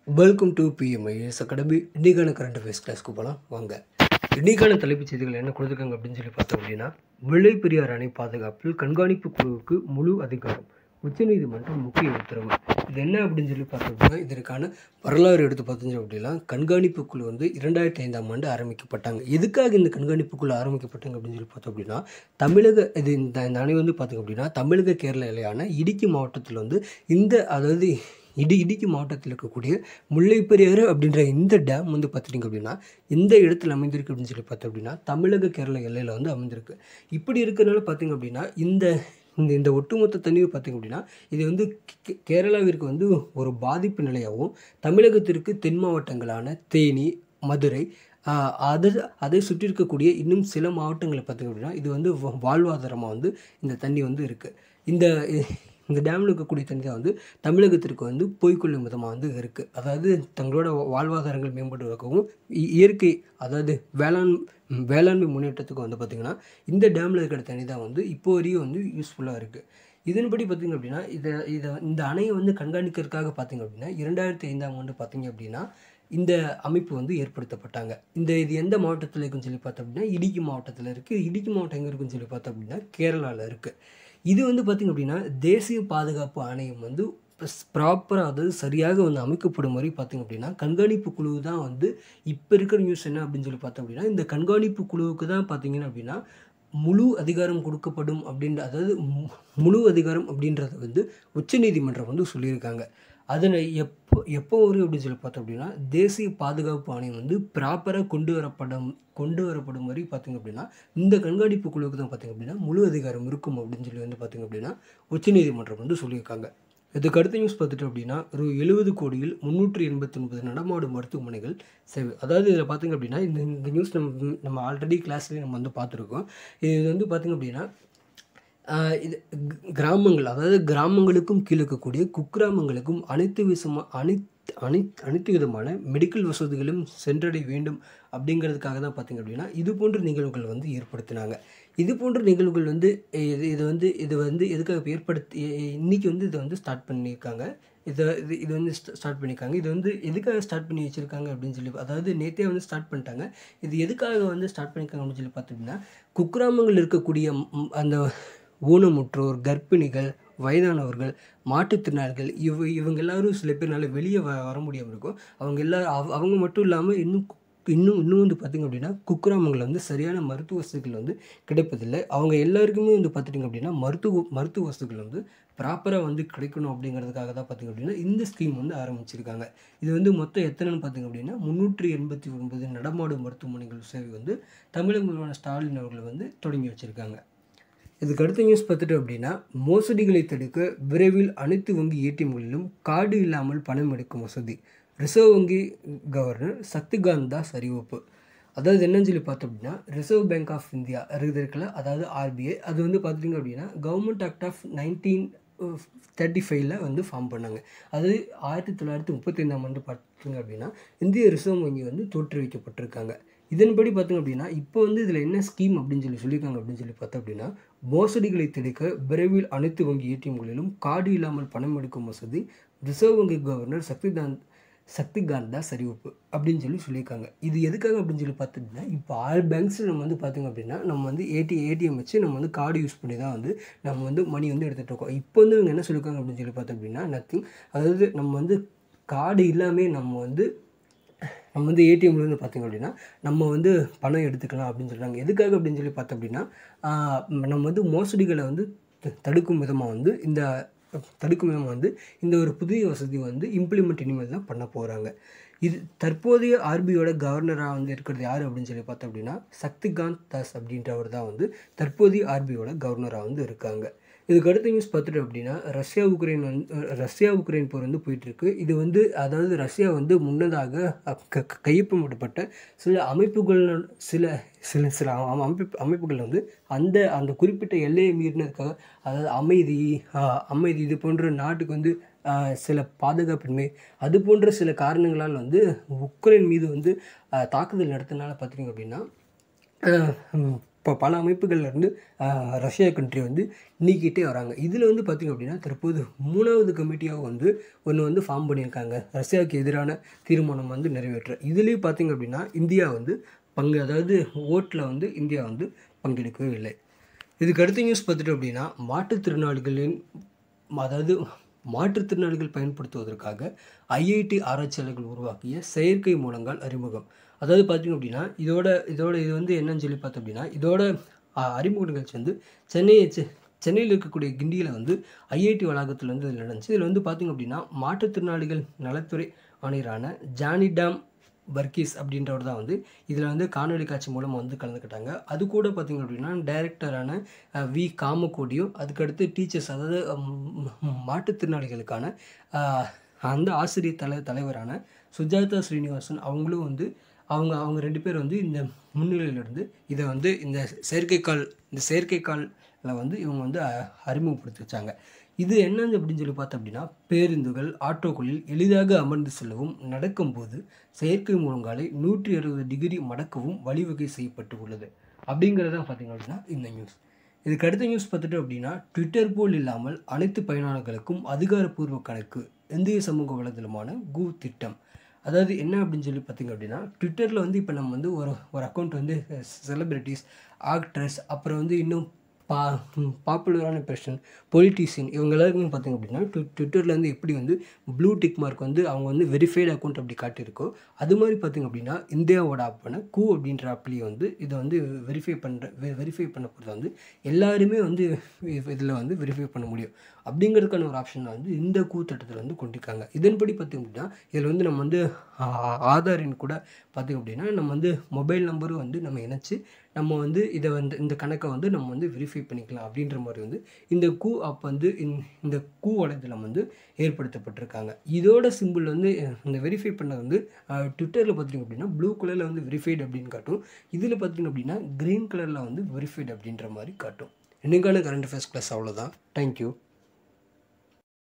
welcome to PMIS academy இன்னைக்கான current affairs கிளாஸ்க்கு போகலாம் வாங்க இன்னைக்கான தலைப்புச் செய்திகள் என்ன கொடுத்துருக்காங்க அப்படின்னு சொல்லி பார்த்தோம் அப்படின்னா வெள்ளை பெரியார் அணை பாதுகாப்பில் கண்காணிப்பு குழுவுக்கு முழு அதிகாரம் உச்சநீதிமன்றம் முக்கிய உத்தரவு இது என்ன அப்படின்னு சொல்லி பார்த்தோம் அப்படின்னா இதற்கான வரலாறு எடுத்து பார்த்தோம் அப்படின்னா கண்காணிப்பு குழு வந்து இரண்டாயிரத்தி ஐந்தாம் ஆண்டு ஆரம்பிக்கப்பட்டாங்க எதுக்காக இந்த கண்காணிப்பு குழு ஆரம்பிக்கப்பட்டாங்க அப்படின்னு சொல்லி பார்த்தோம் அப்படின்னா தமிழக இது இந்த இந்த அணை வந்து பார்த்தோம் அப்படின்னா தமிழக கேரள எல்லையான இடுக்கி மாவட்டத்தில் வந்து இந்த அதாவது இடி இடுக்கி மாவட்டத்தில் இருக்கக்கூடிய முல்லைப்பெரியாறு அப்படின்ற இந்த டேம் வந்து பார்த்துட்டிங்க அப்படின்னா எந்த இடத்துல அமைந்திருக்கு அப்படின்னு சொல்லி பார்த்தோம் அப்படின்னா தமிழக கேரள எல்லையில் வந்து அமைந்திருக்கு இப்படி இருக்கிறனால பார்த்தீங்க அப்படின்னா இந்த இந்த இந்த ஒட்டுமொத்த தண்ணீர் பார்த்திங்க அப்படின்னா இது வந்து கே- கேரளாவிற்கு வந்து ஒரு பாதிப்பு நிலையாகவும் தமிழகத்திற்கு தென் மாவட்டங்களான தேனி மதுரை ஆஹ், அது அதை சுற்றி இருக்கக்கூடிய இன்னும் சில மாவட்டங்களை பார்த்திங்க அப்படின்னா இது வந்து வா- வாழ்வாதாரமாக வந்து இந்த தண்ணி வந்து இருக்குது இந்த இந்த டேமில் இருக்கக்கூடிய தண்ணி தான் வந்து தமிழகத்திற்கு வந்து போய்க்கொள்ளும் விதமாக வந்து இருக்குது அதாவது தங்களோட வாழ்வாதாரங்கள் மேம்படுவதற்காகவும் இ- இயற்கை அதாவது வேளாண் வேளாண்மை முன்னேற்றத்துக்கு வந்து பார்த்திங்கன்னா இந்த டேமில் இருக்கிற தண்ணி தான் வந்து இப்போ வரையும் வந்து யூஸ்ஃபுல்லாக இருக்குது இதன்படி பார்த்திங்க அப்படின்னா இதை இதை இந்த அணையை வந்து கண்காணிக்கிறதுக்காக பார்த்திங்க அப்படின்னா இரண்டாயிரத்தி ஐந்தாம் ஆண்டு பார்த்திங்க அப்படின்னா இந்த அமைப்பு வந்து ஏற்படுத்தப்பட்டாங்க இந்த இது எந்த மாவட்டத்தில் இருக்குன்னு சொல்லி பார்த்தோம் அப்படின்னா இடுக்கி மாவட்டத்தில் இருக்குது இடுக்கி மாவட்டம் எங்கே இருக்குன்னு சொல்லி பார்த்தோம் அப்படின்னா கேரளாவில் இருக்குது இது வந்து பார்த்திங்க அப்படின்னா தேசிய பாதுகாப்பு ஆணையம் வந்து ப்ராப்பராக அதாவது சரியாக வந்து அமைக்கப்படும் மாதிரி பார்த்திங்க அப்படின்னா கண்காணிப்பு குழு தான் வந்து இப்போ இருக்கிற நியூஸ் என்ன அப்படின்னு சொல்லி பார்த்தோம் அப்படின்னா இந்த கண்காணிப்பு குழுவுக்கு தான் பார்த்தீங்கன்னா அப்படின்னா முழு அதிகாரம் கொடுக்கப்படும் அப்படின்ற அதாவது மு- முழு அதிகாரம் அப்படின்றத வந்து உச்சநீதிமன்றம் வந்து சொல்லியிருக்காங்க அதில் எப்போ எப்போ வரும் அப்படின்னு சொல்லி பார்த்தோம் அப்படின்னா தேசிய பாதுகாப்பு ஆணையம் வந்து ப்ராப்பராக கொண்டு வரப்படும் கொண்டு வரப்படும் வரை பார்த்திங்க அப்படின்னா இந்த கண்காணிப்பு குழுவுக்கு தான் பார்த்திங்க அப்படின்னா முழு அதிகாரம் இருக்கும் அப்படின்னு சொல்லி வந்து பார்த்திங்க அப்படின்னா உச்சநீதிமன்றம் வந்து சொல்லியிருக்காங்க இதுக்கு அடுத்த நியூஸ் பார்த்துட்டு அப்படின்னா ஒரு எழுபது கோடியில் முந்நூற்றி எண்பத்தி ஒன்பது நடமாடும் மருத்துவமனைகள் சேவை அதாவது இதில் பார்த்திங்க அப்படின்னா இந்த இந்த நியூஸ் நம்ம நம்ம ஆல்ரெடி கிளாஸ்லேயே நம்ம வந்து பார்த்துருக்கோம் இது வந்து பார்த்திங்க அப்படின்னா ஆஹ் இது க- கிராமங்கள் அதாவது கிராமங்களுக்கும் கீழே இருக்கக்கூடிய குக்கிராமங்களுக்கும் அனைத்து விசமா அனைத்து அனைத்து அனைத்து விதமான மெடிக்கல் வசதிகளும் சென்றடைய வேண்டும் அப்படிங்கிறதுக்காக தான் பார்த்திங்க அப்படின்னா இது போன்ற நிகழ்வுகள் வந்து ஏற்படுத்தினாங்க இது போன்ற நிகழ்வுகள் வந்து இது இது வந்து இது வந்து எதுக்காக ஏற்படுத்தி இன்றைக்கி வந்து இதை வந்து ஸ்டார்ட் பண்ணியிருக்காங்க இதை இது இது வந்து ஸ்டார்ட் பண்ணியிருக்காங்க இது வந்து எதுக்காக ஸ்டார்ட் பண்ணி வச்சுருக்காங்க அப்படின்னு சொல்லி அதாவது நேற்றே வந்து ஸ்டார்ட் பண்ணிட்டாங்க இது எதுக்காக வந்து ஸ்டார்ட் பண்ணியிருக்காங்க அப்படின்னு சொல்லி பார்த்தோம்னா குக்கிராமங்கள் இருக்கக்கூடிய ம், அந்த ஊனமுற்றோர் கர்ப்பிணிகள் வயதானவர்கள் மாற்றுத்திறனாளிகள் இவ இவங்க எல்லாரும் சில பேர்னால வெளியே வ வர முடியாமல் இருக்கும் அவங்க எல்லாரும் அவ- அவங்க மட்டும் இல்லாமல் இன்னும் கு- இன்னும் இன்னும் வந்து பார்த்திங்க அப்படின்னா குக்கிராமங்களில் வந்து சரியான மருத்துவ வசதிகள் வந்து கிடைப்பதில்லை அவங்க எல்லாருக்குமே வந்து பார்த்துட்டிங்க அப்படின்னா மருத்துவ மருத்துவ வசதிகள் வந்து ப்ராப்பராக வந்து கிடைக்கணும் அப்படிங்கிறதுக்காக தான் பார்த்திங்க அப்படின்னா இந்த ஸ்கீம் வந்து ஆரம்பிச்சிருக்காங்க இது வந்து மொத்தம் எத்தனைன்னு பார்த்திங்க அப்படின்னா முந்நூற்றி எண்பத்தி ஒன்பது நடமாடும் மருத்துவமனைகள் சேவை வந்து தமிழக முதல்வர் ஸ்டாலின் அவர்கள் வந்து தொடங்கி வச்சுருக்காங்க இதுக்கு அடுத்த நியூஸ் பார்த்துட்டு அப்படின்னா மோசடிகளை தடுக்க விரைவில் அனைத்து வங்கி ஏடிஎம்களிலும் கார்டு இல்லாமல் பணம் எடுக்கும் வசதி ரிசர்வ் வங்கி கவர்னர் சக்திகாந்த் தாஸ் அறிவிப்பு அதாவது என்னன்னு சொல்லி பார்த்தோம் அப்படின்னா ரிசர்வ் பேங்க் ஆஃப் இந்தியா இது இருக்குல்ல அதாவது ஆர்பிஐ அது வந்து பார்த்துட்டிங்க அப்படின்னா government act of nineteen thirty ஃபைவ்ல வந்து ஃபார்ம் பண்ணாங்க அது ஆயிரத்தி தொள்ளாயிரத்தி முப்பத்தைந்தாம் ஆண்டு பார்த்தீங்க அப்படின்னா இந்திய ரிசர்வ் வங்கி வந்து தோற்றுவிக்கப்பட்டிருக்காங்க இதன்படி பார்த்தோம் அப்படின்னா இப்போ வந்து இதில் என்ன ஸ்கீம் அப்படின்னு சொல்லி சொல்லியிருக்காங்க அப்படின்னு சொல்லி பார்த்தோம் அப்படின்னா மோசடிகளை தடுக்க விரைவில் அனைத்து வங்கி ஏடிஎம்களிலும் கார்டு இல்லாமல் பணம் எடுக்கும் வசதி ரிசர்வ் வங்கி கவர்னர் சக்திகாந்த் சக்திகாந்த் தாஸ் அறிவிப்பு அப்படின்னு சொல்லி சொல்லியிருக்காங்க இது எதுக்காக அப்படின்னு சொல்லி பார்த்தோம்னா இப்போ ஆல் பேங்க்ஸில் நம்ம வந்து பார்த்தோங்க அப்படின்னா நம்ம வந்து ஏடி ஏடிஎம் வச்சு நம்ம வந்து கார்டு யூஸ் பண்ணி தான் வந்து நம்ம வந்து மணி வந்து எடுத்துகிட்டு இருக்கோம் இப்போ வந்து இவங்க என்ன சொல்லியிருக்காங்க அப்படின்னு சொல்லி பார்த்தோம் அப்படின்னா நத்திங் அதாவது நம்ம வந்து கார்டு இல்லாமல் நம்ம வந்து நம்ம வந்து ஏடிஎம்ல இருந்து பார்த்தீங்க அப்படின்னா நம்ம வந்து பணம் எடுத்துக்கலாம் அப்படின்னு சொல்கிறாங்க எதுக்காக அப்படின்னு சொல்லி பார்த்தோம் அப்படின்னா ஆஹ் நம்ம வந்து மோசடிகளை வந்து த- தடுக்கும் விதமாக வந்து இந்த தடுக்கும் விதமாக வந்து இந்த ஒரு புதிய வசதி வந்து இம்ப்ளிமெண்ட் இனிமேல் தான் பண்ண போகிறாங்க இது தற்போதைய ஆர்பிஐயோட கவர்னராக வந்து இருக்கிறது யார் அப்படின்னு சொல்லி பார்த்தோம் அப்படின்னா சக்திகாந்த் தாஸ் அப்படின்றவர் தான் வந்து தற்போதைய ஆர்பிஐயோட கவர்னராக வந்து இருக்காங்க இதுக்கு அடுத்த நியூஸ் பார்த்துட்டு அப்படின்னா ரஷ்யா உக்ரைன் வந்து ரஷ்யா உக்ரைன் போர் வந்து போயிட்டுருக்கு இது வந்து அதாவது ரஷ்யா வந்து முன்னதாக அ- க- க- கையொப்பமிடப்பட்ட சில அமைப்புகள் சில சில சில அ- அமைப்பு அமைப்புகள் வந்து அந்த அந்த குறிப்பிட்ட எல்லையை மீறினதுக்காக அதாவது அமைதி ஆ, அமைதி இது போன்ற நாட்டுக்கு வந்து ஆ, சில பாதுகாப்பின்மை அது போன்ற சில காரணங்களால் வந்து உக்ரைன் மீது வந்து ஆ, தாக்குதல் நடத்தினால பார்த்தீங்க அப்படின்னா அஹ், ம், இப்போ பல அமைப்புகள்லேருந்து ரஷ்யா கண்ட்ரி வந்து நீக்கிட்டே வராங்க இதில் வந்து பார்த்திங்க அப்படின்னா தற்போது மூணாவது கமிட்டியாக வந்து ஒன்று வந்து ஃபார்ம் பண்ணியிருக்காங்க ரஷ்யாவுக்கு எதிரான தீர்மானம் வந்து நிறைவேற்ற இதுலேயும் பார்த்திங்க அப்படின்னா இந்தியா வந்து பங்கு அதாவது ஓட்டில் வந்து இந்தியா வந்து பங்கெடுக்கவே இல்லை இதுக்கு அடுத்த நியூஸ் பார்த்துட்டு அப்படின்னா மாற்றுத்திறனாளிகளின் அதாவது மாற்றுத்திறனாளிகள் பயன்படுத்துவதற்காக ஐஐடி ஆராய்ச்சியாளர்கள் உருவாக்கிய செயற்கை மூலங்கள் அறிமுகம் அதாவது பார்த்திங்க அப்படின்னா இதோட இதோட இது வந்து என்னன்னு சொல்லி பார்த்தோம் அப்படின்னா இதோட ஆ, அறிமுக நிகழ்ச்சி வந்து சென்னை செ- சென்னையில் இருக்கக்கூடிய கிண்டியில் வந்து ஐஐடி வளாகத்தில் வந்து இதில் நடந்துச்சு இதில் வந்து பார்த்திங்க அப்படின்னா மாற்றுத்திறனாளிகள் நலத்துறை ஆணையரான ஜானி டாம் வர்கீஸ் அப்படின்றவர் தான் வந்து இதில் வந்து காணொலி காட்சி மூலமாக வந்து கலந்துக்கிட்டாங்க அது கூட பார்த்திங்க அப்படின்னா டைரக்டரான அஹ், வி காமகோடியோ அதுக்கடுத்து டீச்சர்ஸ் அதாவது ம், ம், மாற்றுத்திறனாளிகளுக்கான அஹ், அந்த ஆசிரியர் தலை தலைவரான சுஜாதா ஸ்ரீனிவாசன் அவங்களும் வந்து அவங்க அவங்க ரெண்டு பேர் வந்து இந்த முன்னிலையிலிருந்து இதை வந்து இந்த செயற்கைக்கால் இந்த செயற்கைக்காலில் வந்து இவங்க வந்து அஹ், அறிமுகப்படுத்தி வச்சாங்க இது என்னன்னு அப்படின்னு சொல்லி பார்த்தோம் அப்படின்னா பேருந்துகள் ஆட்டோக்களில் எளிதாக அமர்ந்து செல்லவும் நடக்கும்போது செயற்கை முழங்காலை நூற்றி அறுபது டிகிரி மடக்கவும் வழிவகை செய்யப்பட்டு உள்ளது அப்படிங்கிறது தான் பார்த்தீங்க அப்படின்னா இந்த நியூஸ் இதுக்கு அடுத்த நியூஸ் பார்த்துட்டு அப்படின்னா ட்விட்டர் போல் இல்லாமல் அனைத்து பயனாளர்களுக்கும் அதிகாரப்பூர்வ கணக்கு இந்திய சமூக வலைதளமான கூ திட்டம் அதாவது என்ன அப்படின்னு சொல்லி பார்த்தீங்க அப்படின்னா ட்விட்டரில் வந்து இப்போ நம்ம வந்து ஒரு ஒரு அக்கௌண்ட் வந்து செலிப்ரிட்டிஸ் ஆக்ட்ரஸ் அப்புறம் வந்து இன்னும் பா பாப்புலரான பர்சன் பொலிட்டீஷியன் இவங்க எல்லாருக்குமே பார்த்தீங்க அப்படின்னா ட்வி- ட்விட்டரில் வந்து எப்படி வந்து ப்ளூ டிக் மார்க் வந்து அவங்க வந்து வெரிஃபைடு அக்கௌண்ட் அப்படி காட்டியிருக்கோ அது மாதிரி பார்த்தீங்க அப்படின்னா இந்தியாவோட ஆப்பான கூ அப்படின்ற ஆப்லேயே வந்து இதை வந்து வெரிஃபை பண்ணுற வெரிஃபை பண்ண போகிறத வந்து எல்லாருமே வந்து இதில் வந்து வெரிஃபை பண்ண முடியும் அப்படிங்கிறதுக்கான ஒரு ஆப்ஷன் வந்து இந்த கூ திட்டத்தில் வந்து கொண்டிருக்காங்க இதன்படி பார்த்தீங்க அப்படின்னா இதில் வந்து நம்ம வந்து ஆ- ஆதார் எண் கூட பார்த்தீங்க அப்படின்னா நம்ம வந்து மொபைல் நம்பரும் வந்து நம்ம இணைச்சு நம்ம வந்து இதை வந்து இந்த கணக்கை வந்து நம்ம வந்து வெரிஃபை பண்ணிக்கலாம் அப்படின்ற மாதிரி வந்து இந்த கூ ஆப் வந்து இந்த- இந்த கூ வலைதளம் வந்து ஏற்படுத்தப்பட்டிருக்காங்க இதோட சிம்பிள் வந்து இந்த வெரிஃபை பண்ண வந்து ட்விட்டரில் பார்த்தீங்க அப்படின்னா ப்ளூ கலரில் வந்து வெரிஃபைடு அப்படின்னு காட்டும் இதில் பார்த்தீங்க அப்படின்னா க்ரீன் கலரில் வந்து வெரிஃபைடு அப்படின்ற மாதிரி காட்டும் இன்னைக்கான கரண்ட் அஃபேர்ஸ் கிளாஸ் அவ்வளோதான் தேங்க்யூ